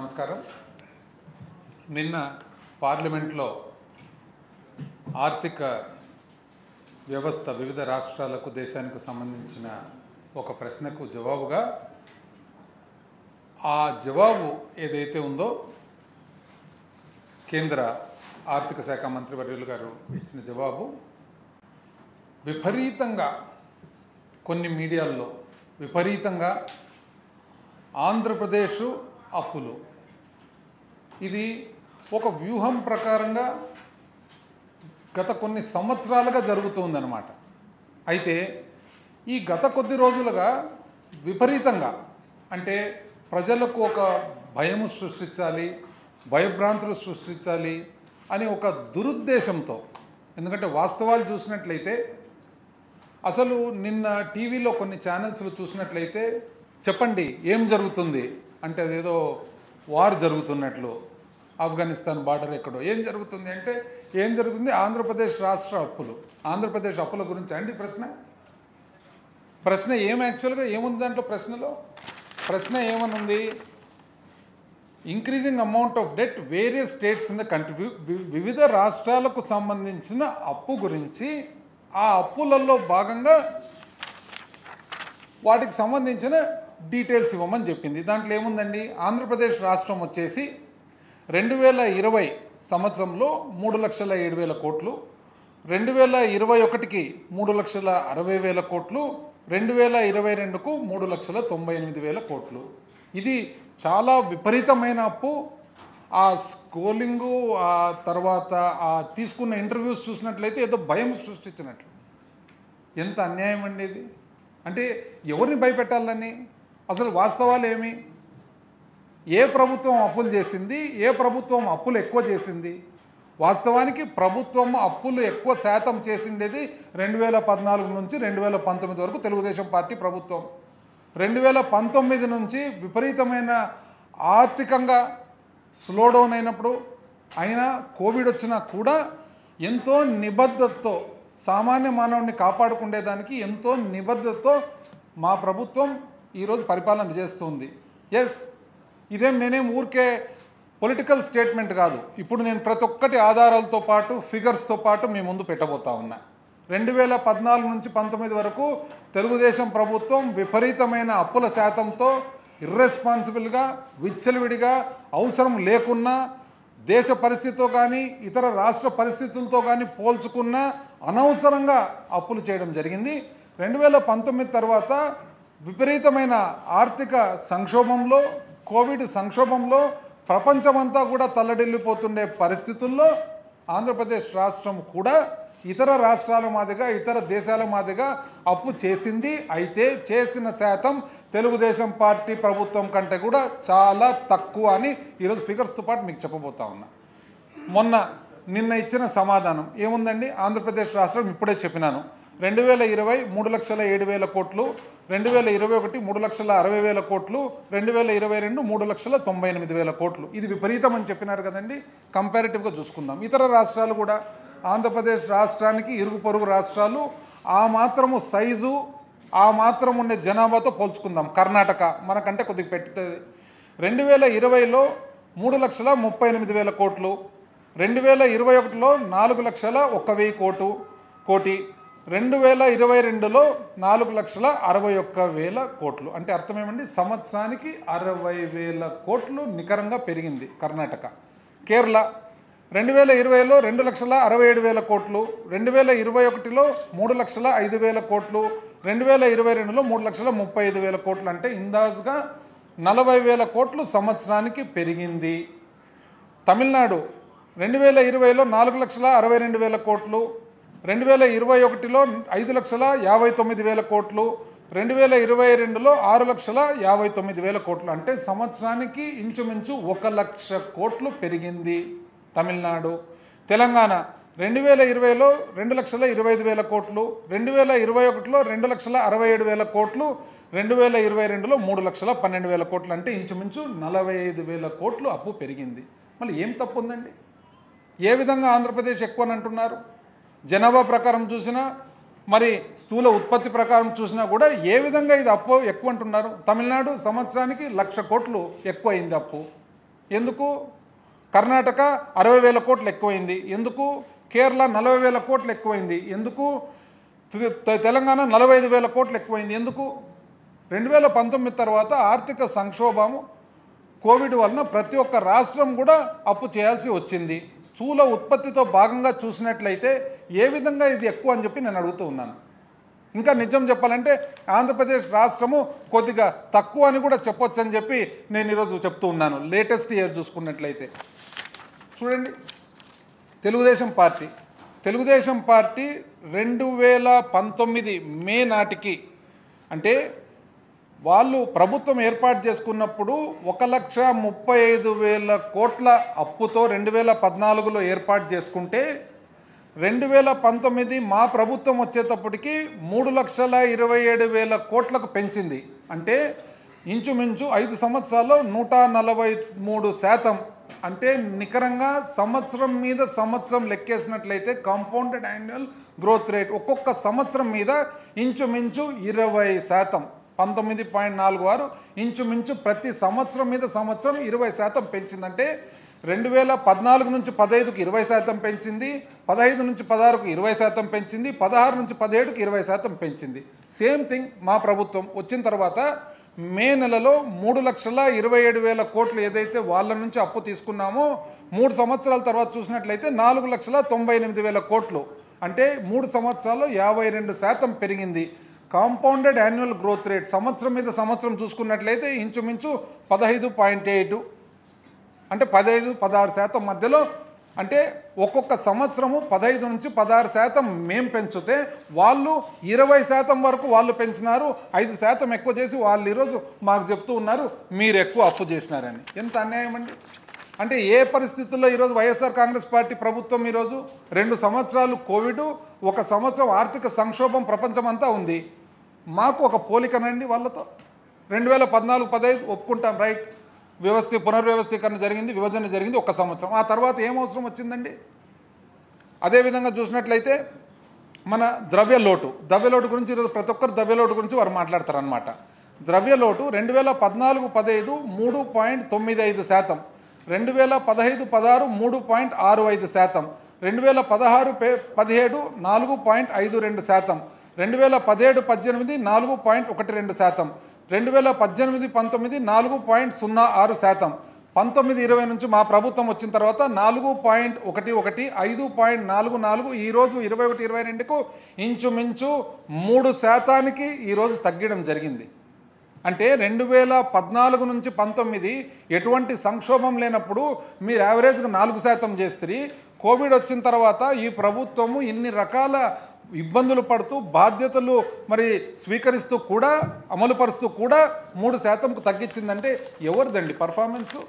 నమస్కారం నిన్న పార్లమెంట్లో ఆర్థిక వ్యవస్థ వివిధ రాష్ట్రాలకు దేశానికి సంబంధించిన ఒక ప్రశ్నకు జవాబుగా ఆ జవాబు ఏదైతే ఉందో కేంద్ర ఆర్థిక శాఖ మంత్రి వర్యులు గారు ఇచ్చిన జవాబు విపరీతంగా కొన్ని మీడియాల్లో విపరీతంగా ఆంధ్రప్రదేశ్ అప్పులు ఇది ఒక వ్యూహం ప్రకారంగా గత కొన్ని సంవత్సరాలుగా జరుగుతుందన్నమాట అయితే ఈ గత కొద్ది రోజులుగా విపరీతంగా అంటే ప్రజలకు ఒక భయము సృష్టించాలి భయభ్రాంతులు సృష్టించాలి అని ఒక దురుద్దేశంతో ఎందుకంటే వాస్తవాలు చూసినట్లయితే అసలు నిన్న టీవీలో కొన్ని ఛానల్స్లో చూసినట్లయితే చెప్పండి ఏం జరుగుతుంది అంటే అదేదో వార్ జరుగుతున్నట్లు ఆఫ్ఘనిస్తాన్ బార్డర్ ఎక్కడో ఏం జరుగుతుంది అంటే ఏం జరుగుతుంది ఆంధ్రప్రదేశ్ రాష్ట్ర అప్పులు ఆంధ్రప్రదేశ్ అప్పుల గురించి అండి ప్రశ్న ప్రశ్న ఏం యాక్చువల్గా ఏముంది దాంట్లో ప్రశ్నలో ప్రశ్న ఏమనుంది increasing amount of debt various states in the country వివిధ రాష్ట్రాలకు సంబంధించిన అప్పు గురించి ఆ అప్పులలో భాగంగా వాటికి సంబంధించిన డీటెయిల్స్ ఇవ్వమని చెప్పింది దాంట్లో ఏముందండి ఆంధ్రప్రదేశ్ రాష్ట్రం వచ్చేసి రెండు వేల ఇరవై సంవత్సరంలో మూడు లక్షల ఏడు వేల కోట్లు రెండు వేల ఇరవై ఒకటికి మూడు లక్షల అరవై వేల కోట్లు రెండు వేల ఇరవై రెండుకు మూడు లక్షల తొంభై ఎనిమిది వేల కోట్లు ఇది చాలా విపరీతమైన అప్పు ఆ స్కోలింగు ఆ తర్వాత ఆ తీసుకున్న ఇంటర్వ్యూస్ చూసినట్లయితే ఏదో భయం సృష్టించినట్లు ఎంత అన్యాయం అండి ఇది అంటే ఎవరిని భయపెట్టాలని అసలు వాస్తవాలు ఏమి ఏ ప్రభుత్వం అప్పులు చేసింది ఏ ప్రభుత్వం అప్పులు ఎక్కువ చేసింది వాస్తవానికి ప్రభుత్వం అప్పులు ఎక్కువ శాతం చేసిండేది రెండు వేల పద్నాలుగు నుంచి రెండు వేల పంతొమ్మిది వరకు తెలుగుదేశం పార్టీ ప్రభుత్వం రెండు వేల పంతొమ్మిది నుంచి విపరీతమైన ఆర్థికంగా స్లో డౌన్ అయినప్పుడు అయినా కోవిడ్ వచ్చినా కూడా ఎంతో నిబద్ధతతో సామాన్య మానవుడిని కాపాడుకునేదానికి ఎంతో నిబద్ధతతో మా ప్రభుత్వం ఈరోజు పరిపాలన చేస్తుంది ఎస్ ఇదేం నేనేం ఊరికే పొలిటికల్ స్టేట్మెంట్ కాదు ఇప్పుడు నేను ప్రతి ఒక్కటి ఆధారాలతో పాటు ఫిగర్స్తో పాటు మీ ముందు పెట్టబోతా ఉన్నా రెండు వేల పద్నాలుగు నుంచి పంతొమ్మిది వరకు తెలుగుదేశం ప్రభుత్వం విపరీతమైన అప్పుల శాతంతో ఇర్రెస్పాన్సిబుల్గా విచ్చలవిడిగా అవసరం లేకున్నా దేశ పరిస్థితితో కానీ ఇతర రాష్ట్ర పరిస్థితులతో కానీ పోల్చుకున్న అనవసరంగా అప్పులు చేయడం జరిగింది రెండు వేల పంతొమ్మిది తర్వాత విపరీతమైన ఆర్థిక సంక్షోభంలో కోవిడ్ సంక్షోభంలో ప్రపంచమంతా కూడా తల్లడిల్లిపోతుండే పరిస్థితుల్లో ఆంధ్రప్రదేశ్ రాష్ట్రం కూడా ఇతర రాష్ట్రాల మాదిగా ఇతర దేశాల మాదిగా అప్పు చేసింది అయితే చేసిన శాతం తెలుగుదేశం పార్టీ ప్రభుత్వం కంటే కూడా చాలా తక్కువ అని ఈరోజు ఫిగర్స్తో పాటు మీకు చెప్పబోతా ఉన్నా మొన్న నిన్న ఇచ్చిన సమాధానం ఏముందండి ఆంధ్రప్రదేశ్ రాష్ట్రం ఇప్పుడే చెప్పినాను రెండు వేల ఇరవై మూడు లక్షల ఏడు వేల కోట్లు రెండు వేల ఇరవై ఒకటి మూడు లక్షల అరవై వేల కోట్లు రెండు వేల ఇరవై రెండు మూడు లక్షల తొంభై ఎనిమిది వేల కోట్లు ఇది విపరీతం అని చెప్పినారు కదండి కంపారిటివ్గా చూసుకుందాం ఇతర రాష్ట్రాలు కూడా ఆంధ్రప్రదేశ్ రాష్ట్రానికి ఇరుగు పొరుగు రాష్ట్రాలు ఆ మాత్రము సైజు ఆ మాత్రం ఉండే జనాభాతో పోల్చుకుందాం కర్ణాటక మనకంటే కొద్దిగా పెట్టుతుంది రెండు వేల ఇరవైలో మూడు లక్షల ముప్పై ఎనిమిది వేల కోట్లు రెండు వేల ఇరవై ఒకటిలో నాలుగు లక్షల ఒక్క వెయ్యి కోటు కోటి రెండు వేల ఇరవై రెండులో నాలుగు లక్షల అరవై ఒక్క వేల కోట్లు అంటే అర్థం ఏమండి సంవత్సరానికి అరవై వేల కోట్లు నికరంగా పెరిగింది కర్ణాటక కేరళ రెండు వేల ఇరవైలో రెండు లక్షల అరవై ఏడు వేల కోట్లు రెండు వేల ఇరవై ఒకటిలో మూడు లక్షల ఐదు వేల కోట్లు రెండు వేల ఇరవై రెండులో మూడు లక్షల ముప్పై ఐదు వేల కోట్లు అంటే ఇందాజుగా నలభై వేల కోట్లు సంవత్సరానికి పెరిగింది తమిళనాడు రెండు వేల ఇరవైలో నాలుగు లక్షల అరవై రెండు వేల కోట్లు రెండు వేల ఇరవై ఒకటిలో ఐదు లక్షల యాభై తొమ్మిది వేల కోట్లు రెండు వేల ఇరవై రెండులో ఆరు లక్షల యాభై తొమ్మిది వేల కోట్లు అంటే సంవత్సరానికి ఇంచుమించు ఒక లక్ష కోట్లు పెరిగింది తమిళనాడు తెలంగాణ రెండు వేల ఇరవైలో రెండు లక్షల ఇరవై ఐదు వేల కోట్లు రెండు వేల ఇరవై ఒకటిలో రెండు లక్షల అరవై ఏడు వేల కోట్లు రెండు వేల ఇరవై రెండులో మూడు లక్షల పన్నెండు వేల కోట్లు అంటే ఇంచుమించు నలభై ఐదు వేల కోట్లు అప్పు పెరిగింది మళ్ళీ ఏం తప్పు ఉందండి ఏ విధంగా ఆంధ్రప్రదేశ్ ఎక్కువ అని అంటున్నారు జనాభా ప్రకారం చూసినా మరి స్థూల ఉత్పత్తి ప్రకారం చూసినా కూడా ఏ విధంగా ఇది అప్పు ఎక్కువ అంటున్నారు తమిళనాడు సంవత్సరానికి లక్ష కోట్లు ఎక్కువ అయింది అప్పు ఎందుకు కర్ణాటక అరవై వేల కోట్లు ఎక్కువైంది ఎందుకు కేరళ నలభై వేల కోట్లు ఎక్కువైంది ఎందుకు తె- తె- తెలంగాణ నలభై ఐదు వేల కోట్లు ఎక్కువైంది ఎందుకు రెండు వేల పంతొమ్మిది తర్వాత ఆర్థిక సంక్షోభము కోవిడ్ వలన ప్రతి ఒక్క రాష్ట్రం కూడా అప్పు చేయాల్సి వచ్చింది స్థూల ఉత్పత్తితో భాగంగా చూసినట్లయితే ఏ విధంగా ఇది ఎక్కువ అని చెప్పి నేను అడుగుతూ ఉన్నాను ఇంకా నిజం చెప్పాలంటే ఆంధ్రప్రదేశ్ రాష్ట్రము కొద్దిగా తక్కువ అని కూడా చెప్పొచ్చు అని చెప్పి నేను ఈరోజు చెప్తూ ఉన్నాను లేటెస్ట్ ఇయర్ చూసుకున్నట్లయితే చూడండి తెలుగుదేశం పార్టీ తెలుగుదేశం పార్టీ రెండు వేల పంతొమ్మిది మే నాటికి అంటే వాళ్ళు ప్రభుత్వం ఏర్పాటు చేసుకున్నప్పుడు ఒక లక్ష ముప్పై ఐదు వేల కోట్ల అప్పుతో రెండు వేల పద్నాలుగులో ఏర్పాటు చేసుకుంటే రెండు వేల పంతొమ్మిది మా ప్రభుత్వం వచ్చేటప్పటికి మూడు లక్షల ఇరవై ఏడు వేల కోట్లకు పెంచింది అంటే ఇంచుమించు ఐదు సంవత్సరాల్లో నూట నలభై మూడు శాతం అంటే నికరంగా సంవత్సరం మీద సంవత్సరం లెక్కేసినట్లయితే కాంపౌండెడ్ యాన్యువల్ గ్రోత్ రేట్ ఒక్కొక్క సంవత్సరం మీద ఇంచుమించు ఇరవై శాతం పంతొమ్మిది పాయింట్ నాలుగు ఆరు ఇంచుమించు ప్రతి సంవత్సరం మీద సంవత్సరం ఇరవై శాతం పెంచిందంటే రెండు వేల పద్నాలుగు నుంచి పదహైదుకు ఇరవై శాతం పెంచింది పదహైదు నుంచి పదహారుకు ఇరవై శాతం పెంచింది పదహారు నుంచి పదిహేడుకు ఇరవై శాతం పెంచింది సేమ్ థింగ్ మా ప్రభుత్వం వచ్చిన తర్వాత మే నెలలో మూడు లక్షల ఇరవై ఏడు వేల కోట్లు ఏదైతే వాళ్ళ నుంచి అప్పు తీసుకున్నామో మూడు సంవత్సరాల తర్వాత చూసినట్లయితే నాలుగు లక్షల తొంభై ఎనిమిది వేల కోట్లు అంటే మూడు సంవత్సరాల్లో యాభై రెండు శాతం పెరిగింది కాంపౌండెడ్ యాన్యువల్ గ్రోత్ రేట్ సంవత్సరం మీద సంవత్సరం చూసుకున్నట్లయితే ఇంచుమించు పదహైదు పాయింట్ ఎయిట్ అంటే పదహైదు పదహారు శాతం మధ్యలో అంటే ఒక్కొక్క సంవత్సరము పదహైదు నుంచి పదహారు శాతం మేం పెంచితే వాళ్ళు ఇరవై శాతం వరకు వాళ్ళు పెంచినారు ఐదు శాతం ఎక్కువ చేసి వాళ్ళు ఈరోజు మాకు చెప్తూ ఉన్నారు మీరు ఎక్కువ అప్పు చేసినారని ఎంత అన్యాయం అండి అంటే ఏ పరిస్థితుల్లో ఈరోజు వైఎస్ఆర్ కాంగ్రెస్ పార్టీ ప్రభుత్వం ఈరోజు రెండు సంవత్సరాలు కోవిడ్ ఒక సంవత్సరం ఆర్థిక సంక్షోభం ప్రపంచమంతా ఉంది మాకు ఒక పోలికనండి వాళ్ళతో రెండు వేల పద్నాలుగు పదహైదు ఒప్పుకుంటాం రైట్ వ్యవస్థ పునర్వ్యవస్థీకరణ జరిగింది విభజన జరిగింది ఒక సంవత్సరం ఆ తర్వాత ఏం అవసరం వచ్చిందండి అదేవిధంగా చూసినట్లయితే మన ద్రవ్య లోటు ద్రవ్య లోటు గురించి ఈరోజు ప్రతి ఒక్కరు ద్రవ్య లోటు గురించి వారు మాట్లాడతారనమాట ద్రవ్య లోటు రెండు వేల పద్నాలుగు పదహైదు మూడు పాయింట్ తొమ్మిది ఐదు శాతం రెండు వేల పదహైదు పదహారు మూడు పాయింట్ ఆరు ఐదు శాతం రెండు వేల పదహారు పే పదిహేడు నాలుగు పాయింట్ ఐదు రెండు శాతం రెండు వేల పదిహేడు పద్దెనిమిది నాలుగు పాయింట్ ఒకటి రెండు శాతం రెండు వేల పద్దెనిమిది పంతొమ్మిది నాలుగు పాయింట్ సున్నా ఆరు శాతం పంతొమ్మిది ఇరవై నుంచి మా ప్రభుత్వం వచ్చిన తర్వాత నాలుగు పాయింట్ ఒకటి ఒకటి ఐదు పాయింట్ నాలుగు నాలుగు ఈరోజు ఇరవై ఒకటి ఇరవై రెండుకు ఇంచుమించు మూడు శాతానికి ఈరోజు తగ్గడం జరిగింది అంటే రెండు వేల పద్నాలుగు నుంచి పంతొమ్మిది ఎటువంటి సంక్షోభం లేనప్పుడు మీరు యావరేజ్గా నాలుగు శాతం చేస్తుంది కోవిడ్ వచ్చిన తర్వాత ఈ ప్రభుత్వము ఇన్ని రకాల ఇబ్బందులు పడుతూ బాధ్యతలు మరి స్వీకరిస్తూ కూడా అమలుపరుస్తూ కూడా మూడు శాతంకు తగ్గించిందంటే ఎవరిదండి పర్ఫార్మెన్సు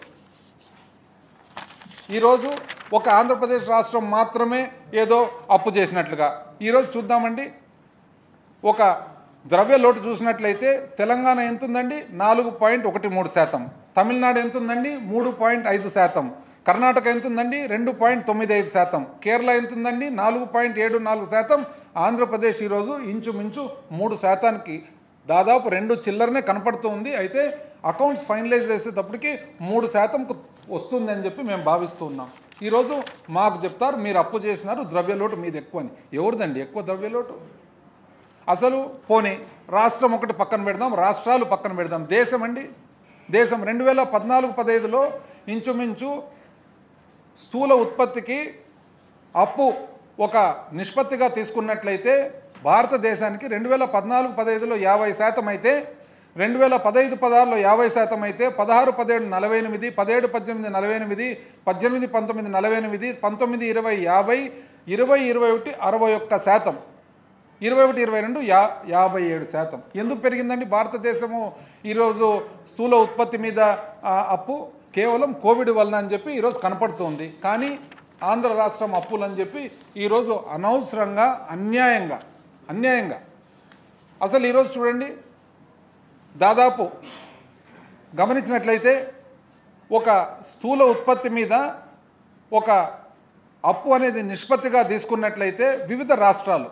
ఈరోజు ఒక ఆంధ్రప్రదేశ్ రాష్ట్రం మాత్రమే ఏదో అప్పు చేసినట్లుగా ఈరోజు చూద్దామండి ఒక ద్రవ్య లోటు చూసినట్లయితే తెలంగాణ ఎంత ఉందండి నాలుగు పాయింట్ ఒకటి మూడు శాతం తమిళనాడు ఎంత ఉందండి మూడు పాయింట్ ఐదు శాతం కర్ణాటక ఎంత ఉందండి రెండు పాయింట్ తొమ్మిది ఐదు శాతం కేరళ ఎంత ఉందండి నాలుగు పాయింట్ ఏడు నాలుగు శాతం ఆంధ్రప్రదేశ్ ఈరోజు ఇంచుమించు మూడు శాతానికి దాదాపు రెండు చిల్లరనే కనపడుతూ ఉంది అయితే అకౌంట్స్ ఫైనలైజ్ చేసేటప్పటికి మూడు శాతంకు వస్తుంది అని చెప్పి మేము భావిస్తూ ఉన్నాం ఈరోజు మాకు చెప్తారు మీరు అప్పు చేసినారు ద్రవ్యలోటు మీది ఎక్కువ అని ఎవరిదండి ఎక్కువ ద్రవ్యలోటు అసలు పోనీ రాష్ట్రం ఒకటి పక్కన పెడదాం రాష్ట్రాలు పక్కన పెడదాం దేశం అండి దేశం రెండు వేల పద్నాలుగు పదహైదులో ఇంచుమించు స్థూల ఉత్పత్తికి అప్పు ఒక నిష్పత్తిగా తీసుకున్నట్లయితే భారతదేశానికి రెండు వేల పద్నాలుగు పదహైదులో యాభై శాతం అయితే రెండు వేల పదహైదు పదహారులో యాభై శాతం అయితే పదహారు పదిహేడు నలభై ఎనిమిది పదిహేడు పద్దెనిమిది నలభై ఎనిమిది పద్దెనిమిది పంతొమ్మిది నలభై ఎనిమిది పంతొమ్మిది ఇరవై యాభై ఇరవై ఇరవై ఒకటి అరవై ఒక్క శాతం ఇరవై ఒకటి ఇరవై రెండు యా యాభై ఏడు శాతం ఎందుకు పెరిగిందండి భారతదేశము ఈరోజు స్థూల ఉత్పత్తి మీద ఆ, అప్పు కేవలం కోవిడ్ వలన అని చెప్పి ఈరోజు కనపడుతుంది కానీ ఆంధ్ర రాష్ట్రం అప్పులు అని చెప్పి ఈరోజు అనవసరంగా అన్యాయంగా అన్యాయంగా అసలు ఈరోజు చూడండి దాదాపు గమనించినట్లయితే ఒక స్థూల ఉత్పత్తి మీద ఒక అప్పు అనేది నిష్పత్తిగా తీసుకున్నట్లయితే వివిధ రాష్ట్రాలు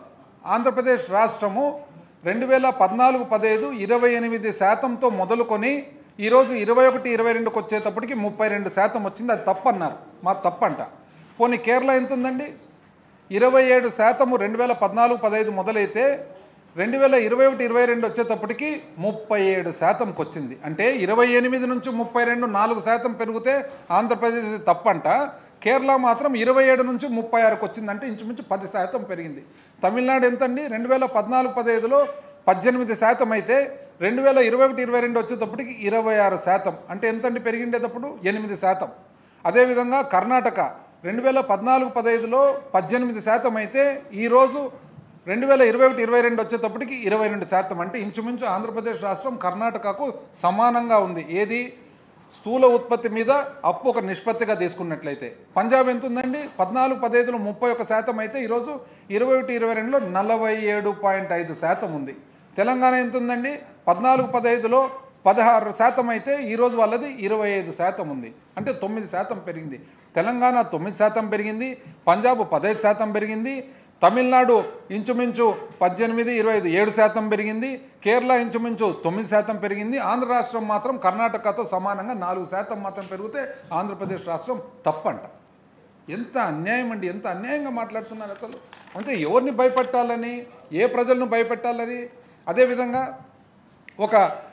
ఆంధ్రప్రదేశ్ రాష్ట్రము రెండు వేల పద్నాలుగు పదహైదు ఇరవై ఎనిమిది శాతంతో మొదలుకొని ఈరోజు ఇరవై ఒకటి ఇరవై రెండుకి వచ్చేటప్పటికి ముప్పై రెండు శాతం వచ్చింది అది తప్పు అన్నారు మా తప్పంట పోనీ కేరళ ఎంత ఉందండి ఇరవై ఏడు శాతము రెండు వేల పద్నాలుగు పదహైదు మొదలైతే రెండు వేల ఇరవై ఒకటి ఇరవై రెండు వచ్చేటప్పటికి ముప్పై ఏడు శాతంకి వచ్చింది అంటే ఇరవై ఎనిమిది నుంచి ముప్పై రెండు నాలుగు శాతం పెరిగితే ఆంధ్రప్రదేశ్ తప్పంట కేరళ మాత్రం ఇరవై ఏడు నుంచి ముప్పై ఆరుకు వచ్చిందంటే ఇంచుమించు పది శాతం పెరిగింది తమిళనాడు ఎంతండి రెండు వేల పద్నాలుగు పదహైదులో పద్దెనిమిది శాతం అయితే రెండు వేల ఇరవై ఒకటి ఇరవై రెండు వచ్చేటప్పటికి ఇరవై ఆరు శాతం అంటే ఎంతండి పెరిగిండేటప్పుడు ఎనిమిది శాతం అదేవిధంగా కర్ణాటక రెండు వేల పద్నాలుగు పదహైదులో పద్దెనిమిది శాతం అయితే ఈరోజు రెండు వేల ఇరవై ఒకటి ఇరవై రెండు వచ్చేటప్పటికి ఇరవై రెండు శాతం అంటే ఇంచుమించు ఆంధ్రప్రదేశ్ రాష్ట్రం కర్ణాటకకు సమానంగా ఉంది ఏది స్థూల ఉత్పత్తి మీద అప్పు ఒక నిష్పత్తిగా తీసుకున్నట్లయితే పంజాబ్ ఎంత ఉందండి పద్నాలుగు పదహైదులో ముప్పై ఒక శాతం అయితే ఈరోజు ఇరవై ఒకటి ఇరవై రెండులో నలభై ఏడు పాయింట్ ఐదు శాతం ఉంది తెలంగాణ ఎంత ఉందండి పద్నాలుగు పదహైదులో పదహారు శాతం అయితే ఈరోజు వాళ్ళది ఇరవై ఐదు శాతం ఉంది అంటే తొమ్మిది శాతం పెరిగింది తెలంగాణ తొమ్మిది శాతం పెరిగింది పంజాబ్ పదహైదు శాతం పెరిగింది తమిళనాడు ఇంచుమించు పద్దెనిమిది ఇరవై ఐదు ఏడు శాతం పెరిగింది కేరళ ఇంచుమించు తొమ్మిది శాతం పెరిగింది ఆంధ్ర రాష్ట్రం మాత్రం కర్ణాటకతో సమానంగా నాలుగు శాతం మాత్రం పెరిగితే ఆంధ్రప్రదేశ్ రాష్ట్రం తప్పంట ఎంత అన్యాయం అండి ఎంత అన్యాయంగా మాట్లాడుతున్నారు అసలు అంటే ఎవరిని భయపెట్టాలని ఏ ప్రజలను భయపెట్టాలని అదేవిధంగా ఒక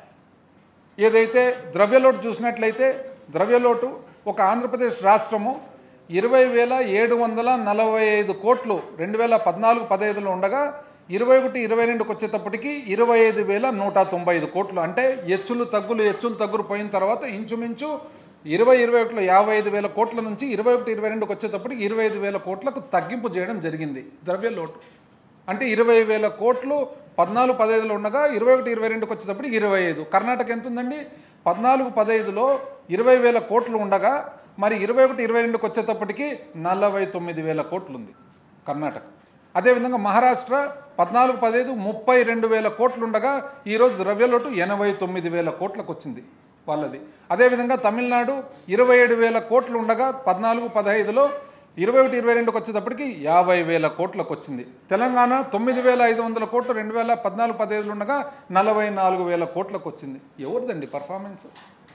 ఏదైతే ద్రవ్యలోటు చూసినట్లయితే ద్రవ్యలోటు ఒక ఆంధ్రప్రదేశ్ రాష్ట్రము ఇరవై వేల ఏడు వందల నలభై ఐదు కోట్లు రెండు వేల పద్నాలుగు పదహైదులో ఉండగా ఇరవై ఒకటి ఇరవై రెండుకి వచ్చేటప్పటికి ఇరవై ఐదు వేల నూట తొంభై ఐదు కోట్లు అంటే ఎచ్చులు తగ్గులు ఎచ్చులు తగ్గులు పోయిన తర్వాత ఇంచుమించు ఇరవై ఇరవై ఒకటిలో యాభై ఐదు వేల కోట్ల నుంచి ఇరవై ఒకటి ఇరవై రెండుకి వచ్చేటప్పటికి ఇరవై ఐదు వేల కోట్లకు తగ్గింపు చేయడం జరిగింది ద్రవ్యలోటు అంటే ఇరవై వేల కోట్లు పద్నాలుగు పదహైదులో ఉండగా ఇరవై ఒకటి ఇరవై రెండుకి వచ్చేటప్పటికి ఇరవై ఐదు కర్ణాటక ఎంత ఉందండి పద్నాలుగు పదహైదులో ఇరవై వేల కోట్లు ఉండగా మరి ఇరవై ఒకటి ఇరవై రెండుకి వచ్చేటప్పటికి నలభై తొమ్మిది వేల కోట్లు ఉంది కర్ణాటక అదేవిధంగా మహారాష్ట్ర పద్నాలుగు పదహైదు ముప్పై రెండు వేల కోట్లు ఉండగా ఈరోజు ద్రవ్యలోటు ఎనభై తొమ్మిది వేల కోట్లకు వచ్చింది వాళ్ళది అదేవిధంగా తమిళనాడు ఇరవై ఏడు వేల కోట్లు ఉండగా పద్నాలుగు పదహైదులో ఇరవై ఒకటి ఇరవై రెండుకి వచ్చేటప్పటికి యాభై వేల కోట్లకు వచ్చింది తెలంగాణ తొమ్మిది వేల ఐదు వందల కోట్లు రెండు వేల పద్నాలుగు పదహైదులో ఉండగా నలభై నాలుగు వేల కోట్లకు వచ్చింది ఎవరిదండి పర్ఫార్మెన్స్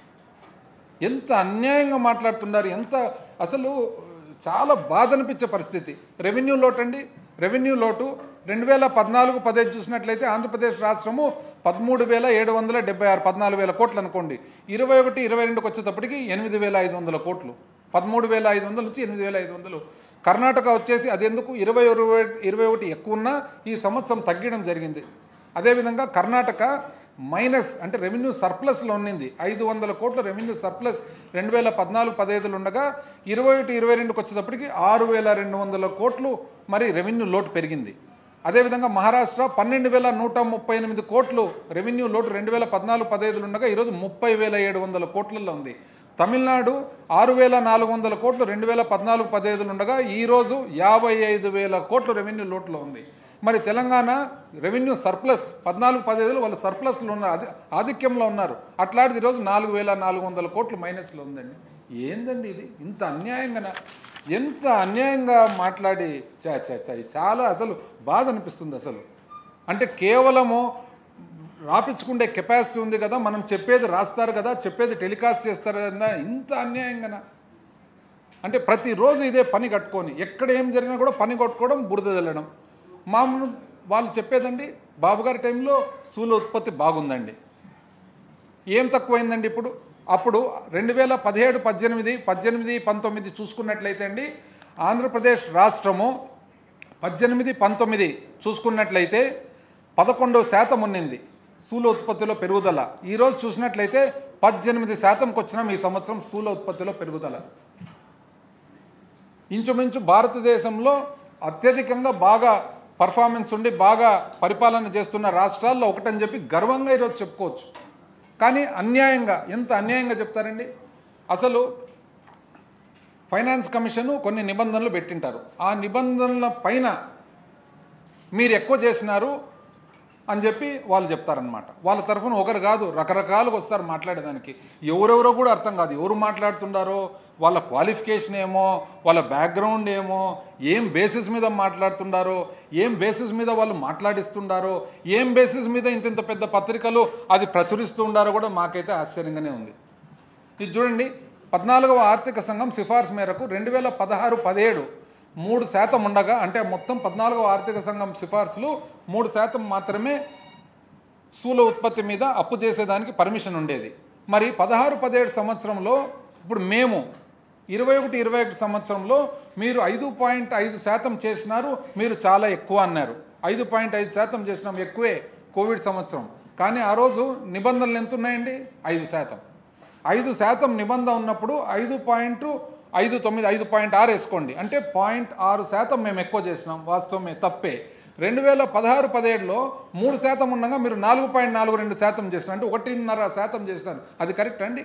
ఎంత అన్యాయంగా మాట్లాడుతున్నారు ఎంత అసలు చాలా బాధ అనిపించే పరిస్థితి రెవెన్యూ లోటు అండి రెవెన్యూ లోటు రెండు వేల పద్నాలుగు పదహైదు చూసినట్లయితే ఆంధ్రప్రదేశ్ రాష్ట్రము పదమూడు వేల ఏడు వందల డెబ్బై ఆరు పద్నాలుగు వేల కోట్లు అనుకోండి ఇరవై ఒకటి ఇరవై రెండుకి వచ్చేటప్పటికి ఎనిమిది వేల ఐదు వందల కోట్లు పదమూడు వేల ఐదు వందల నుంచి ఎనిమిది వేల ఐదు వందలు కర్ణాటక వచ్చేసి అది ఎందుకు ఇరవై ఇరవై ఇరవై ఒకటి ఎక్కువ ఉన్నా ఈ సంవత్సరం తగ్గడం జరిగింది అదేవిధంగా కర్ణాటక మైనస్ అంటే రెవెన్యూ సర్ప్లస్లో ఉన్నింది ఐదు వందల కోట్ల రెవెన్యూ సర్ప్లస్ రెండు వేల పద్నాలుగు పదహైదులు ఉండగా ఇరవై ఒకటి ఇరవై రెండుకి వచ్చేటప్పటికి ఆరు వేల రెండు వందల కోట్లు మరి రెవెన్యూ లోటు పెరిగింది అదేవిధంగా మహారాష్ట్ర పన్నెండు వేల నూట ముప్పై ఎనిమిది కోట్లు రెవెన్యూ లోటు రెండు వేల పద్నాలుగు పదహైదులు ఉండగా ఈరోజు ముప్పై వేల ఏడు వందల కోట్లలో ఉంది తమిళనాడు ఆరు వేల నాలుగు వందల కోట్లు రెండు వేల పద్నాలుగు పదహైదులు ఉండగా ఈరోజు యాభై ఐదు వేల కోట్లు రెవెన్యూ లోటులో ఉంది మరి తెలంగాణ రెవెన్యూ సర్ప్లస్ పద్నాలుగు పదహైదులు వాళ్ళు సర్ప్లస్లో ఉన్నారు అది ఆధిక్యంలో ఉన్నారు అట్లాంటిది ఈరోజు నాలుగు వేల నాలుగు వందల కోట్లు మైనస్లో ఉందండి ఏందండి ఇది ఇంత అన్యాయంగా ఎంత అన్యాయంగా మాట్లాడి చా చా చా ఇది చాలా అసలు బాధ అనిపిస్తుంది అసలు అంటే కేవలము రాపించుకుండే కెపాసిటీ ఉంది కదా మనం చెప్పేది రాస్తారు కదా చెప్పేది టెలికాస్ట్ చేస్తారు కదా ఇంత అన్యాయంగా అంటే ప్రతిరోజు ఇదే పని కట్టుకొని ఎక్కడ ఏం జరిగినా కూడా పని కొట్టుకోవడం బురద చల్లడం మామూలు వాళ్ళు చెప్పేదండి బాబుగారి టైంలో స్థూల ఉత్పత్తి బాగుందండి ఏం తక్కువైందండి ఇప్పుడు అప్పుడు రెండు వేల పదిహేడు పద్దెనిమిది పద్దెనిమిది పంతొమ్మిది చూసుకున్నట్లయితే అండి ఆంధ్రప్రదేశ్ రాష్ట్రము పద్దెనిమిది పంతొమ్మిది చూసుకున్నట్లయితే పదకొండు శాతం ఉన్నింది స్థూల ఉత్పత్తిలో పెరుగుదల ఈరోజు చూసినట్లయితే పద్దెనిమిది శాతంకి వచ్చినాం ఈ సంవత్సరం స్థూల ఉత్పత్తిలో పెరుగుదల ఇంచుమించు భారతదేశంలో అత్యధికంగా బాగా పర్ఫార్మెన్స్ ఉండి బాగా పరిపాలన చేస్తున్న రాష్ట్రాల్లో ఒకటని చెప్పి గర్వంగా ఈరోజు చెప్పుకోవచ్చు కానీ అన్యాయంగా ఎంత అన్యాయంగా చెప్తారండి అసలు ఫైనాన్స్ కమిషను కొన్ని నిబంధనలు పెట్టింటారు ఆ నిబంధనల పైన మీరు ఎక్కువ చేసినారు అని చెప్పి వాళ్ళు చెప్తారనమాట వాళ్ళ తరఫున ఒకరు కాదు రకరకాలుగా వస్తారు మాట్లాడేదానికి ఎవరెవరో కూడా అర్థం కాదు ఎవరు మాట్లాడుతున్నారో వాళ్ళ క్వాలిఫికేషన్ ఏమో వాళ్ళ బ్యాక్గ్రౌండ్ ఏమో ఏం బేసిస్ మీద మాట్లాడుతున్నారో ఏం బేసిస్ మీద వాళ్ళు మాట్లాడిస్తుండారో ఏం బేసిస్ మీద ఇంత ఇంత పెద్ద పత్రికలు అది ప్రచురిస్తూ ఉండారో కూడా మాకైతే ఆశ్చర్యంగానే ఉంది ఇది చూడండి పద్నాలుగవ ఆర్థిక సంఘం సిఫార్సు మేరకు రెండు వేల పదహారు పదిహేడు మూడు శాతం ఉండగా అంటే మొత్తం పద్నాలుగవ ఆర్థిక సంఘం సిఫార్సులు మూడు శాతం మాత్రమే స్థూల ఉత్పత్తి మీద అప్పు చేసేదానికి పర్మిషన్ ఉండేది మరి పదహారు పదిహేడు సంవత్సరంలో ఇప్పుడు మేము ఇరవై ఒకటి ఇరవై ఒకటి సంవత్సరంలో మీరు ఐదు పాయింట్ ఐదు శాతం చేసినారు మీరు చాలా ఎక్కువ అన్నారు ఐదు పాయింట్ ఐదు శాతం చేసినాం ఎక్కువే కోవిడ్ సంవత్సరం కానీ ఆ రోజు నిబంధనలు ఎంత ఉన్నాయండి ఐదు శాతం ఐదు శాతం నిబంధన ఉన్నప్పుడు ఐదు పాయింట్ ఐదు తొమ్మిది ఐదు పాయింట్ ఆరు వేసుకోండి అంటే పాయింట్ ఆరు శాతం మేము ఎక్కువ చేసినాం వాస్తవమే తప్పే రెండు వేల పదహారు పదిహేడులో మూడు శాతం ఉండగా మీరు నాలుగు పాయింట్ నాలుగు రెండు శాతం చేసినారు అంటే ఒకటిన్నర శాతం చేసినారు అది కరెక్ట్ అండి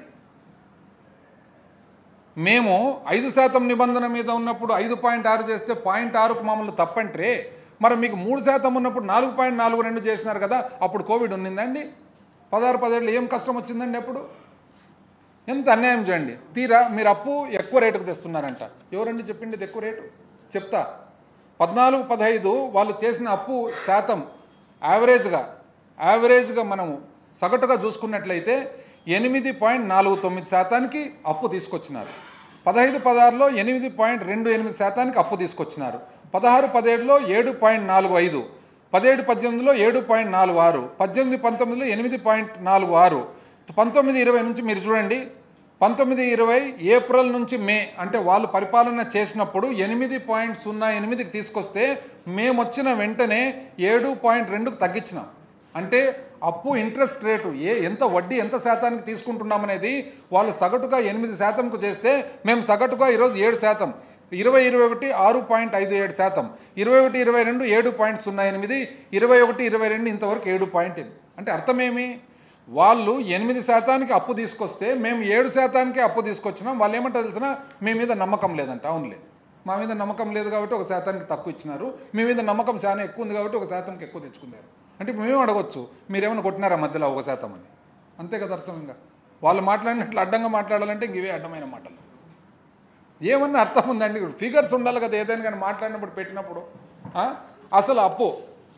మేము ఐదు శాతం నిబంధన మీద ఉన్నప్పుడు ఐదు పాయింట్ ఆరు చేస్తే పాయింట్ ఆరుకు మమ్మల్ని తప్పంటే మరి మీకు మూడు శాతం ఉన్నప్పుడు నాలుగు పాయింట్ నాలుగు రెండు చేసినారు కదా అప్పుడు కోవిడ్ ఉన్నిందండి పదహారు పదిహేడులో ఏం కష్టం వచ్చిందండి అప్పుడు ఎంత అన్యాయం చేయండి తీరా మీరు అప్పు ఎక్కువ రేటుకు తెస్తున్నారంట ఎవరండి చెప్పింది ఇది ఎక్కువ రేటు చెప్తా పద్నాలుగు పదహైదు వాళ్ళు చేసిన అప్పు శాతం యావరేజ్గా యావరేజ్గా మనము సగటుగా చూసుకున్నట్లయితే ఎనిమిది పాయింట్ నాలుగు తొమ్మిది శాతానికి అప్పు తీసుకొచ్చినారు పదహైదు పదహారులో ఎనిమిది పాయింట్ రెండు ఎనిమిది శాతానికి అప్పు తీసుకొచ్చినారు పదహారు పదిహేడులో ఏడు పాయింట్ నాలుగు ఐదు పదిహేడు పద్దెనిమిదిలో ఏడు పాయింట్ నాలుగు ఆరు పద్దెనిమిది పంతొమ్మిదిలో ఎనిమిది పాయింట్ నాలుగు ఆరు పంతొమ్మిది ఇరవై నుంచి మీరు చూడండి పంతొమ్మిది ఇరవై ఏప్రిల్ నుంచి మే అంటే వాళ్ళు పరిపాలన చేసినప్పుడు ఎనిమిది పాయింట్ సున్నా ఎనిమిదికి తీసుకొస్తే మేము వచ్చిన వెంటనే ఏడు పాయింట్ రెండుకు తగ్గించినాం అంటే అప్పు ఇంట్రెస్ట్ రేటు ఏ ఎంత వడ్డీ ఎంత శాతానికి తీసుకుంటున్నామనేది వాళ్ళు సగటుగా ఎనిమిది శాతంకు చేస్తే మేము సగటుగా ఈరోజు ఏడు శాతం ఇరవై ఇరవై ఒకటి ఆరు పాయింట్ ఐదు ఏడు శాతం ఇరవై ఒకటి ఇరవై రెండు ఏడు పాయింట్ సున్నా ఎనిమిది ఇరవై ఒకటి ఇరవై రెండు ఇంతవరకు ఏడు పాయింట్ ఎనిమిది అంటే అర్థమేమి వాళ్ళు ఎనిమిది శాతానికి అప్పు తీసుకొస్తే మేము ఏడు శాతానికి అప్పు తీసుకొచ్చినాం వాళ్ళు ఏమంటారు తెలిసిన మీ మీద నమ్మకం లేదంట అవునులే మా మీద నమ్మకం లేదు కాబట్టి ఒక శాతానికి తక్కువ ఇచ్చినారు మీ మీద నమ్మకం చాలా ఎక్కువ ఉంది కాబట్టి ఒక శాతానికి ఎక్కువ తెచ్చుకున్నారు అంటే ఇప్పుడు మేము అడగొచ్చు మీరేమైనా కొట్టినారా మధ్యలో ఒక శాతం అని అంతే కదా అర్థం ఇంకా వాళ్ళు మాట్లాడినట్లు అడ్డంగా మాట్లాడాలంటే ఇంక ఇవే అడ్డమైన మాటలు ఏమన్నా అర్థం ఉందండి ఫిగర్స్ ఉండాలి కదా ఏదైనా కానీ మాట్లాడినప్పుడు పెట్టినప్పుడు ఆ? అసలు అప్పు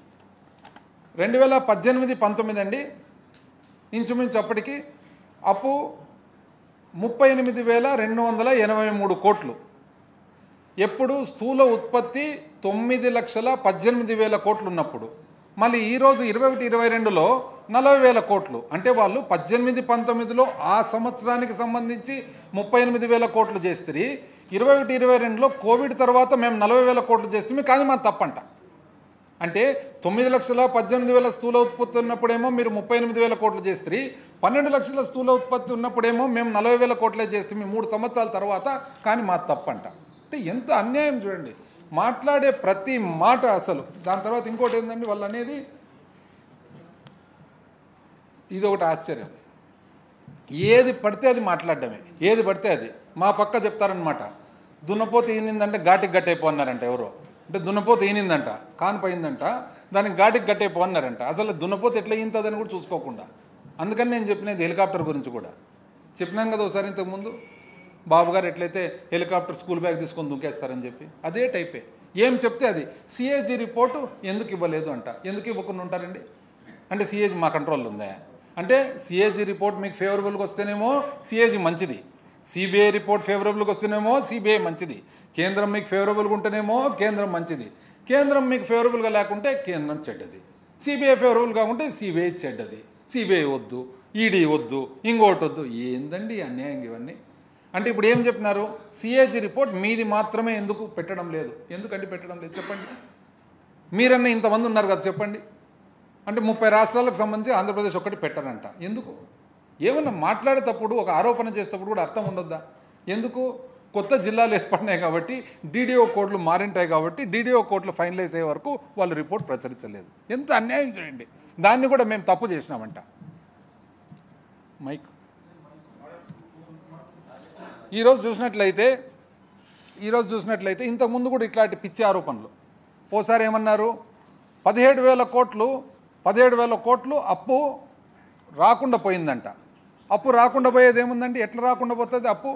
రెండు వేల పద్దెనిమిది పంతొమ్మిది అండి ఇంచుమించు అప్పటికి అప్పు ముప్పై ఎనిమిది వేల రెండు వందల ఎనభై మూడు కోట్లు ఎప్పుడు స్థూల ఉత్పత్తి తొమ్మిది లక్షల పద్దెనిమిది వేల కోట్లు ఉన్నప్పుడు మళ్ళీ ఈరోజు ఇరవై ఒకటి ఇరవై రెండులో నలభై వేల కోట్లు అంటే వాళ్ళు పద్దెనిమిది పంతొమ్మిదిలో ఆ సంవత్సరానికి సంబంధించి ముప్పై ఎనిమిది వేల కోట్లు చేస్తే ఇరవై ఒకటి ఇరవై రెండులో కోవిడ్ తర్వాత మేము నలభై వేల కోట్లు చేస్తే కానీ మా తప్పంట అంటే తొమ్మిది లక్షల పద్దెనిమిది వేల స్థూల ఉత్పత్తి ఉన్నప్పుడేమో మీరు ముప్పై ఎనిమిది వేల కోట్లు చేస్తే పన్నెండు లక్షల స్థూల ఉత్పత్తి ఉన్నప్పుడేమో మేము నలభై వేల కోట్లే చేస్తే మీ మూడు సంవత్సరాల తర్వాత కానీ మా తప్పంట అంటే ఎంత అన్యాయం చూడండి మాట్లాడే ప్రతి మాట అసలు దాని తర్వాత ఇంకోటి ఏంటండి వాళ్ళు అనేది ఇది ఒకటి ఆశ్చర్యం ఏది పడితే అది మాట్లాడడమే ఏది పడితే అది మా పక్క చెప్తారనమాట దున్నపోతే ఈనిందంటే ఘాటికి గట్టయిపో అన్నారంట ఎవరో అంటే దున్నపోతే ఈనిందంట కానిపోయిందంట దానికి ఘాటికి గట్టయిపో అన్నారంట అసలు దున్నపోతే ఎట్లా ఈంతుందని కూడా చూసుకోకుండా అందుకని నేను చెప్పినది హెలికాప్టర్ గురించి కూడా చెప్పినాం కదా ఒకసారి ఇంతకుముందు బాబు గారు ఎట్లయితే హెలికాప్టర్ స్కూల్ బ్యాగ్ తీసుకొని దుంకేస్తారని చెప్పి అదే టైపే ఏం చెప్తే అది సిఏజీ రిపోర్టు ఎందుకు ఇవ్వలేదు అంట ఎందుకు ఇవ్వకుండా ఉంటారండి అంటే సిఏజీ మా కంట్రోల్లో ఉందా అంటే సిఏజీ రిపోర్ట్ మీకు ఫేవరబుల్గా వస్తేనేమో సిఏజీ మంచిది సిబిఐ రిపోర్ట్ ఫేవరబుల్గా వస్తేనేమో సిబిఐ మంచిది కేంద్రం మీకు ఫేవరబుల్గా ఉంటేనేమో కేంద్రం మంచిది కేంద్రం మీకు ఫేవరబుల్గా లేకుంటే కేంద్రం చెడ్డది సిబిఐ ఫేవరబుల్గా ఉంటే సిబిఐ చెడ్డది సిబిఐ వద్దు ఈడీ వద్దు ఇంకోటి వద్దు ఏందండి ఈ అన్యాయం ఇవన్నీ అంటే ఇప్పుడు ఏం చెప్పినారు సిఏజీ రిపోర్ట్ మీది మాత్రమే ఎందుకు పెట్టడం లేదు ఎందుకంటే పెట్టడం లేదు చెప్పండి మీరన్నా ఇంతమంది ఉన్నారు కదా చెప్పండి అంటే ముప్పై రాష్ట్రాలకు సంబంధించి ఆంధ్రప్రదేశ్ ఒక్కటి పెట్టరంట ఎందుకు ఏమన్నా మాట్లాడేటప్పుడు ఒక ఆరోపణ చేసేటప్పుడు కూడా అర్థం ఉండొద్దా ఎందుకు కొత్త జిల్లాలు ఏర్పడినాయి కాబట్టి డీడీఓ కోడ్లు మారింటాయి కాబట్టి డీడీఓ కోడ్లు ఫైనలైజ్ అయ్యే వరకు వాళ్ళు రిపోర్ట్ ప్రచురించలేదు ఎంత అన్యాయం చేయండి దాన్ని కూడా మేము తప్పు చేసినామంట మైక్ ఈరోజు చూసినట్లయితే ఈరోజు చూసినట్లయితే ఇంతకుముందు కూడా ఇట్లాంటి పిచ్చి ఆరోపణలు ఓసారి ఏమన్నారు పదిహేడు వేల కోట్లు పదిహేడు వేల కోట్లు అప్పు రాకుండా పోయిందంట అప్పు రాకుండా పోయేది ఏముందండి ఎట్లా రాకుండా పోతుంది అప్పు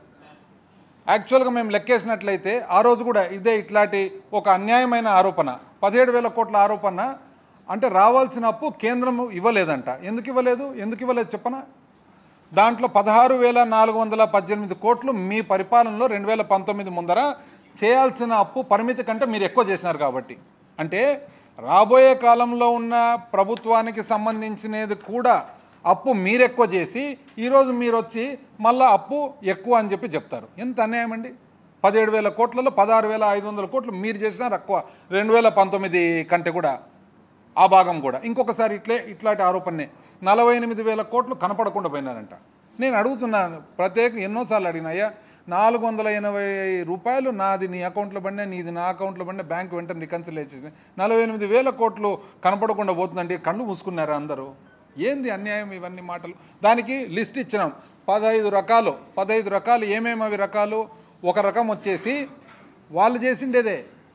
యాక్చువల్గా మేము లెక్కేసినట్లయితే ఆ రోజు కూడా ఇదే ఇట్లాంటి ఒక అన్యాయమైన ఆరోపణ పదిహేడు వేల కోట్ల ఆరోపణ అంటే రావాల్సిన అప్పు కేంద్రం ఇవ్వలేదంట ఎందుకు ఇవ్వలేదు ఎందుకు ఇవ్వలేదు చెప్పనా దాంట్లో పదహారు వేల నాలుగు వందల పద్దెనిమిది కోట్లు మీ పరిపాలనలో రెండు వేల పంతొమ్మిది ముందర చేయాల్సిన అప్పు పరిమితి కంటే మీరు ఎక్కువ చేసినారు కాబట్టి అంటే రాబోయే కాలంలో ఉన్న ప్రభుత్వానికి సంబంధించినది కూడా అప్పు మీరు ఎక్కువ చేసి ఈరోజు మీరు వచ్చి మళ్ళీ అప్పు ఎక్కువ అని చెప్పి చెప్తారు ఎంత అన్యాయం అండి పదిహేడు వేల కోట్లలో పదహారు వేల ఐదు వందల కోట్లు మీరు చేసినారు ఎక్కువ రెండు వేల పంతొమ్మిది కంటే కూడా ఆ భాగం కూడా ఇంకొకసారి ఇట్లే ఇట్లాంటి ఆరోపణనే నలభై ఎనిమిది వేల కోట్లు కనపడకుండా పోయినారంట నేను అడుగుతున్నాను ప్రత్యేక ఎన్నోసార్లు అడిగినాయ్యా నాలుగు వందల ఎనభై రూపాయలు నాది నీ అకౌంట్లో పడినా నీది నా అకౌంట్లో పడినా బ్యాంక్ వెంటనే రికన్సిల్ చేసి నలభై ఎనిమిది వేల కోట్లు కనపడకుండా పోతుందంటే కళ్ళు మూసుకున్నారా అందరూ ఏంది అన్యాయం ఇవన్నీ మాటలు దానికి లిస్ట్ ఇచ్చినాం పదహైదు రకాలు పదహైదు రకాలు ఏమేమి అవి రకాలు ఒక రకం వచ్చేసి వాళ్ళు చేసిండేదే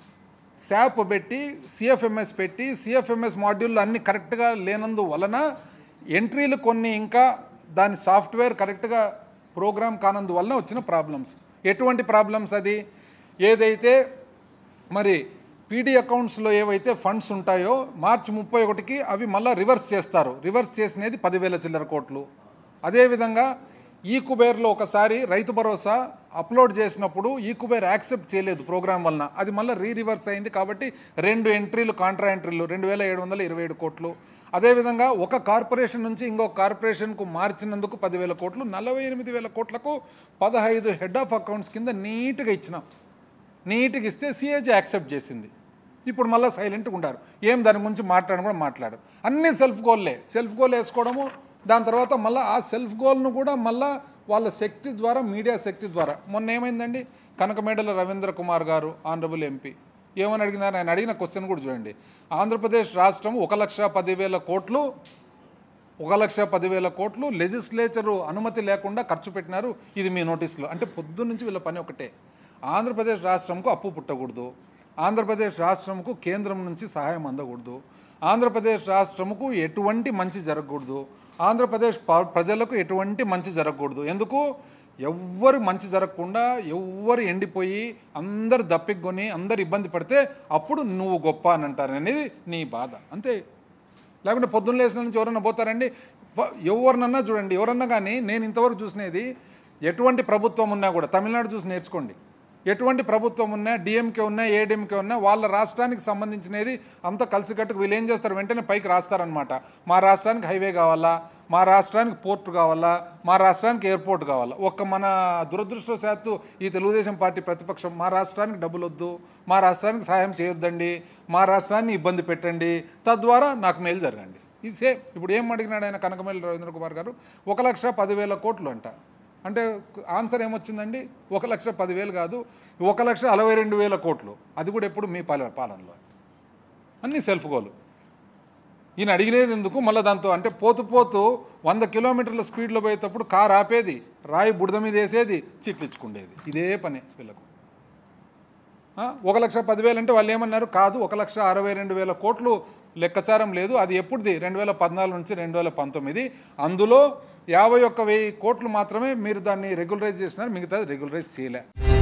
శాప్ పెట్టి సిఎఫ్ఎంఎస్ పెట్టి సిఎఫ్ఎంఎస్ మాడ్యూల్ అన్ని కరెక్ట్గా లేనందు వలన ఎంట్రీలు కొన్ని ఇంకా దాని సాఫ్ట్వేర్ కరెక్ట్గా ప్రోగ్రామ్ కానందువలన వచ్చిన ప్రాబ్లమ్స్ ఎటువంటి ప్రాబ్లమ్స్ అది ఏదైతే మరి పీడీ అకౌంట్స్లో ఏవైతే ఫండ్స్ ఉంటాయో మార్చి ముప్పై ఒకటికి అవి మళ్ళీ రివర్స్ చేస్తారు రివర్స్ చేసినది పదివేల చిల్లర కోట్లు అదేవిధంగా ఈ కుబేర్లో ఒకసారి రైతు భరోసా అప్లోడ్ చేసినప్పుడు ఈ కుబేర్ యాక్సెప్ట్ చేయలేదు ప్రోగ్రామ్ వలన అది మళ్ళీ రీ రివర్స్ అయింది కాబట్టి రెండు ఎంట్రీలు కాంట్రా ఎంట్రీలు రెండు వేల ఏడు వందల ఇరవై ఏడు కోట్లు అదేవిధంగా ఒక కార్పొరేషన్ నుంచి ఇంకో కార్పొరేషన్కు మార్చినందుకు పదివేల కోట్లు నలభై ఎనిమిది వేల కోట్లకు పదహైదు హెడ్ ఆఫ్ అకౌంట్స్ కింద నీట్గా ఇచ్చినాం నీట్గా ఇస్తే సిఏజీ యాక్సెప్ట్ చేసింది ఇప్పుడు మళ్ళీ సైలెంట్గా ఉంటారు ఏం దాని గురించి మాట్లాడడం కూడా మాట్లాడరు అన్నీ సెల్ఫ్ గోల్లే సెల్ఫ్ గోల్ వేసుకోవడము దాని తర్వాత మళ్ళీ ఆ సెల్ఫ్ గోల్ను కూడా మళ్ళీ వాళ్ళ శక్తి ద్వారా మీడియా శక్తి ద్వారా మొన్న ఏమైందండి కనకమేడల రవీంద్ర కుమార్ గారు ఆనరబుల్ ఎంపీ ఏమని అడిగినారు ఆయన అడిగిన క్వశ్చన్ కూడా చూడండి ఆంధ్రప్రదేశ్ రాష్ట్రం ఒక లక్ష పదివేల కోట్లు ఒక లక్ష పదివేల కోట్లు లెజిస్లేచరు అనుమతి లేకుండా ఖర్చు పెట్టినారు ఇది మీ నోటీసులో అంటే పొద్దు నుంచి వీళ్ళ పని ఒకటే ఆంధ్రప్రదేశ్ రాష్ట్రంకు అప్పు పుట్టకూడదు ఆంధ్రప్రదేశ్ రాష్ట్రంకు కేంద్రం నుంచి సహాయం అందకూడదు ఆంధ్రప్రదేశ్ రాష్ట్రముకు ఎటువంటి మంచి జరగకూడదు ఆంధ్రప్రదేశ్ ప- ప్రజలకు ఎటువంటి మంచి జరగకూడదు ఎందుకు ఎవ్వరు మంచి జరగకుండా ఎవ్వరు ఎండిపోయి అందరు దప్పికొని అందరు ఇబ్బంది పడితే అప్పుడు నువ్వు గొప్ప అని అంటారు అనేది నీ బాధ అంతే లేకుంటే పొద్దున్న లేచిన నుంచి ఎవరన్నా పోతారండి ప- ఎవరినన్నా చూడండి ఎవరన్నా కానీ నేను ఇంతవరకు చూసినది ఎటువంటి ప్రభుత్వం ఉన్నా కూడా తమిళనాడు చూసి నేర్చుకోండి ఎటువంటి ప్రభుత్వం ఉన్నా డిఎంకే ఉన్నా ఏడిఎంకే ఉన్నా వాళ్ళ రాష్ట్రానికి సంబంధించినది అంతా కలిసికట్టుకు వీళ్ళు ఏం చేస్తారు వెంటనే పైకి రాస్తారనమాట మా రాష్ట్రానికి హైవే కావాలా మా రాష్ట్రానికి పోర్టు కావాలా మా రాష్ట్రానికి ఎయిర్పోర్ట్ కావాలా ఒక్క మన దురదృష్టవశాత్తు ఈ తెలుగుదేశం పార్టీ ప్రతిపక్షం మా రాష్ట్రానికి డబ్బులు వద్దు మా రాష్ట్రానికి సహాయం చేయొద్దండి మా రాష్ట్రాన్ని ఇబ్బంది పెట్టండి తద్వారా నాకు మేలు జరగండి ఇది సేమ్ ఇప్పుడు ఏం అడిగినాడు ఆయన కనకమేలి రవీంద్ర కుమార్ గారు ఒక లక్ష పదివేల కోట్లు అంట అంటే ఆన్సర్ ఏమొచ్చిందండి ఒక లక్ష పదివేలు కాదు ఒక లక్ష అరవై రెండు వేల కోట్లు అది కూడా ఎప్పుడు మీ పాలన పాలనలో అన్నీ సెల్ఫ్ గోలు ఈయన అడిగినది ఎందుకు మళ్ళీ దాంతో అంటే పోతూ పోతూ వంద కిలోమీటర్ల స్పీడ్లో పోయేటప్పుడు కారు ఆపేది రాయి బుడద మీద వేసేది చిట్లించుకుండేది ఇదే పని వీళ్ళకు ఆ, ఒక లక్ష పదివేలు అంటే వాళ్ళు ఏమన్నారు కాదు ఒక లక్ష అరవై రెండు వేల కోట్లు లెక్కచారం లేదు అది ఎప్పుడుది రెండు వేల పద్నాలుగు నుంచి రెండు వేల పంతొమ్మిది అందులో యాభై ఒక్క వెయ్యి కోట్లు మాత్రమే మీరు దాన్ని రెగ్యులరైజ్ చేసినారు మిగతాది రెగ్యులరైజ్ చేయలే